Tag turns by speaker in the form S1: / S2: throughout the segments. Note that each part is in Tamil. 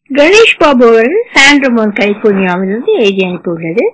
S1: கணேஷ் பாபு அவர்கள் சாண்ட்ரமோன் கலிபோர்னியாவிலிருந்து எழுதி அனுப்பியுள்ளது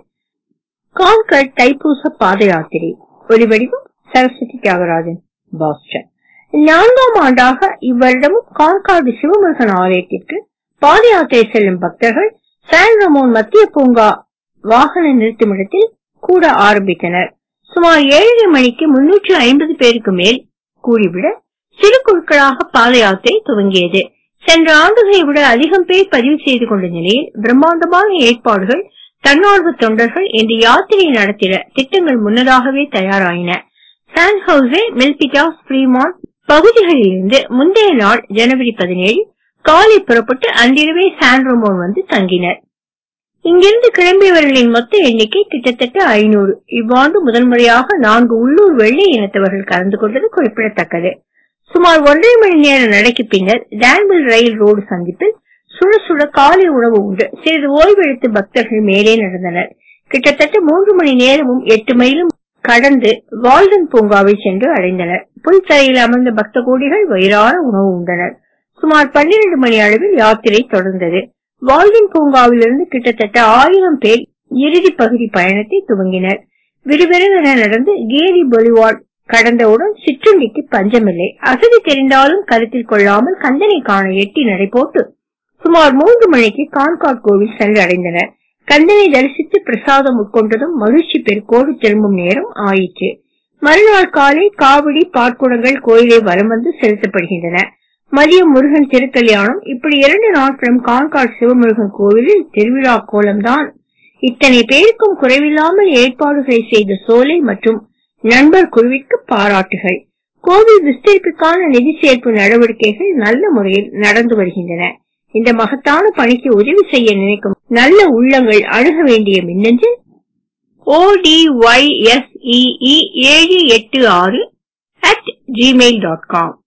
S1: கான்கட் தைப்பூச பாத யாத்திரை ஒலிவடிவம் சரஸ்வதி தியாகராஜன் பாஸ்டன் நான்காம் ஆண்டாக இவ்வருடமும் கான்காடு சிவமுருகன் ஆலயத்திற்கு பாத யாத்திரை செல்லும் பக்தர்கள் சான் ரமோன் மத்திய பூங்கா வாகன நிறுத்துமிடத்தில் கூட ஆரம்பித்தனர் சுமார் ஏழரை மணிக்கு முன்னூற்று ஐம்பது பேருக்கு மேல் கூடிவிட சிறு குழுக்களாக பாத யாத்திரை துவங்கியது சென்ற ஆண்டுகளை விட அதிகம் பேர் பதிவு செய்து கொண்ட நிலையில் பிரம்மாண்டமான ஏற்பாடுகள் தன்னார்வ தொண்டர்கள் இந்த யாத்திரையை நடத்திட திட்டங்கள் முன்னதாகவே தயாராயின சான் ஹவுசே மெல்பிட்டா ஃப்ரீமான் பகுதிகளிலிருந்து முந்தைய நாள் ஜனவரி பதினேழு காலை புறப்பட்டு அன்றிரவே சான் ரோமோன் வந்து தங்கினர் இங்கிருந்து கிளம்பியவர்களின் மொத்த எண்ணிக்கை கிட்டத்தட்ட ஐநூறு இவ்வாண்டு முதல் முறையாக நான்கு உள்ளூர் வெள்ளை இனத்தவர்கள் கலந்து கொண்டது குறிப்பிடத்தக்கது சுமார் ஒன்றரை மணி நேர நடைக்கு பின்னர் டான்பில் ரயில் ரோடு சந்திப்பில் சுட சுட காலை உணவு உண்டு சிறிது ஓய்வெடுத்து பக்தர்கள் மேலே நடந்தனர் கிட்டத்தட்ட மூன்று மணி நேரமும் எட்டு மைலும் கடந்து வால்டன் பூங்காவை சென்று அடைந்தனர் புல்தரையில் அமர்ந்த பக்த கோடிகள் வயிறார உணவு உண்டனர் சுமார் பன்னிரண்டு மணி அளவில் யாத்திரை தொடர்ந்தது வால்டன் பூங்காவிலிருந்து கிட்டத்தட்ட ஆயிரம் பேர் இறுதி பகுதி பயணத்தை துவங்கினர் விறுவிறுவென நடந்து கேரி பொலிவார்ட் கடந்தவுடன் சிற்றுண்டிக்கு பஞ்சமில்லை அசதி தெரிந்தாலும் கருத்தில் கொள்ளாமல் கந்தனை காண எட்டி நடை போட்டு சுமார் மூன்று மணிக்கு கான்காட் கோவில் சென்று அடைந்தனர் கந்தனை தரிசித்து பிரசாதம் உட்கொண்டதும் மகிழ்ச்சி பெருக்கோடு திரும்பும் நேரம் ஆயிற்று மறுநாள் காலை காவடி பாட்குடங்கள் கோயிலை வலம் வந்து செலுத்தப்படுகின்றன மதியம் முருகன் திருக்கல்யாணம் இப்படி இரண்டு நாட்களும் கான்காட் சிவமுருகன் கோவிலில் திருவிழா கோலம்தான் இத்தனை பேருக்கும் குறைவில்லாமல் ஏற்பாடுகளை செய்த சோலை மற்றும் நண்பர் குழுவிற்கு பாராட்டுகள் கோவில் விஸ்தரிப்புக்கான நிதி சேர்ப்பு நடவடிக்கைகள் நல்ல முறையில் நடந்து வருகின்றன இந்த மகத்தான பணிக்கு உதவி செய்ய நினைக்கும் நல்ல உள்ளங்கள் அணுக வேண்டிய மின்னஞ்சல் ஓடிஒய்எஸ்இஇ ஏழு எட்டு ஆறு அட் ஜிமெயில் டாட் காம்